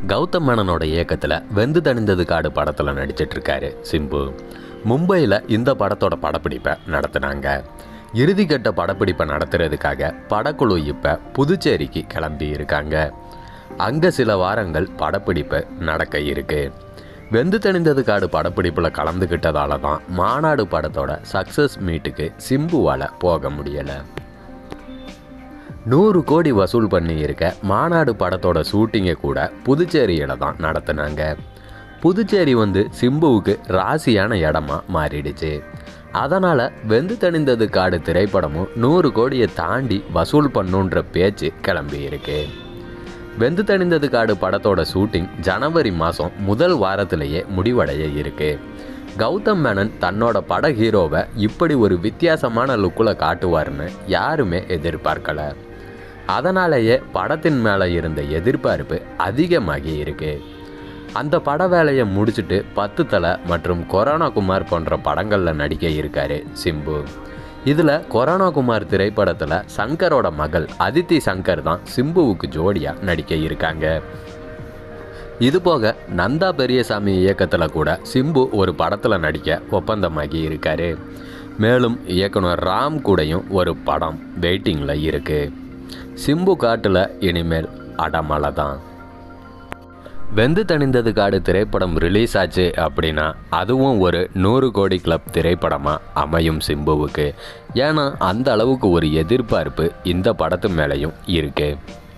கௌதம் மேனனோட இயக்கத்தில் வெந்து தணிந்தது காடு படத்தில் நடிச்சிட்டு இருக்காரு சிம்பு மும்பையில் இந்த படத்தோட படப்பிடிப்பை நடத்துனாங்க இறுதிக்கட்ட படப்பிடிப்பை நடத்துறதுக்காக படக்குழு இப்போ புதுச்சேரிக்கு கிளம்பி இருக்காங்க அங்கே சில வாரங்கள் படப்பிடிப்பு நடக்க இருக்கு வெந்து தணிந்தது காடு படப்பிடிப்பில் கலந்துக்கிட்டதால தான் மாநாடு படத்தோட சக்ஸஸ் மீட்டுக்கு சிம்புவால் போக முடியலை நூறு கோடி வசூல் பண்ணி இருக்க மாநாடு படத்தோட ஷூட்டிங்கை கூட புதுச்சேரியில் தான் நடத்துனாங்க புதுச்சேரி வந்து சிம்புவுக்கு ராசியான இடமா மாறிடுச்சு அதனால் வெந்து தணிந்தது காடு திரைப்படமும் நூறு கோடியை தாண்டி வசூல் பண்ணுன்ற பேச்சு கிளம்பி இருக்கு வெந்து தணிந்தது காடு படத்தோட ஷூட்டிங் ஜனவரி மாதம் முதல் வாரத்திலேயே முடிவடைய இருக்கு கௌதம் மேனன் தன்னோட பட ஹீரோவை இப்படி ஒரு வித்தியாசமான லுக்கில் காட்டுவார்னு யாருமே எதிர்பார்க்கல அதனாலேயே படத்தின் மேலே இருந்த எதிர்பார்ப்பு அதிகமாகி இருக்கு அந்த பட வேலையை முடிச்சுட்டு பத்து தலை மற்றும் கொரோனா குமார் போன்ற படங்களில் நடிக்க இருக்காரு சிம்பு இதில் கொரோனா குமார் திரைப்படத்தில் சங்கரோட மகள் அதித்தி சங்கர் தான் சிம்புவுக்கு ஜோடியாக நடிக்க இருக்காங்க இது போக நந்தா பெரியசாமி இயக்கத்தில் கூட சிம்பு ஒரு படத்தில் நடிக்க ஒப்பந்தமாகி இருக்காரு மேலும் இயக்குனர் ராம் கூடயும் ஒரு படம் வெயிட்டிங்கில் இருக்கு சிம்பு காட்டில் இனிமேல் அடமலை தான் வெந்து தணிந்தது காடு திரைப்படம் ரிலீஸ் ஆச்சு அப்படின்னா அதுவும் ஒரு நூறு கோடி கிளப் திரைப்படமாக அமையும் சிம்புவுக்கு ஏன்னா அந்த அளவுக்கு ஒரு எதிர்பார்ப்பு இந்த படத்து மேலேயும் இருக்குது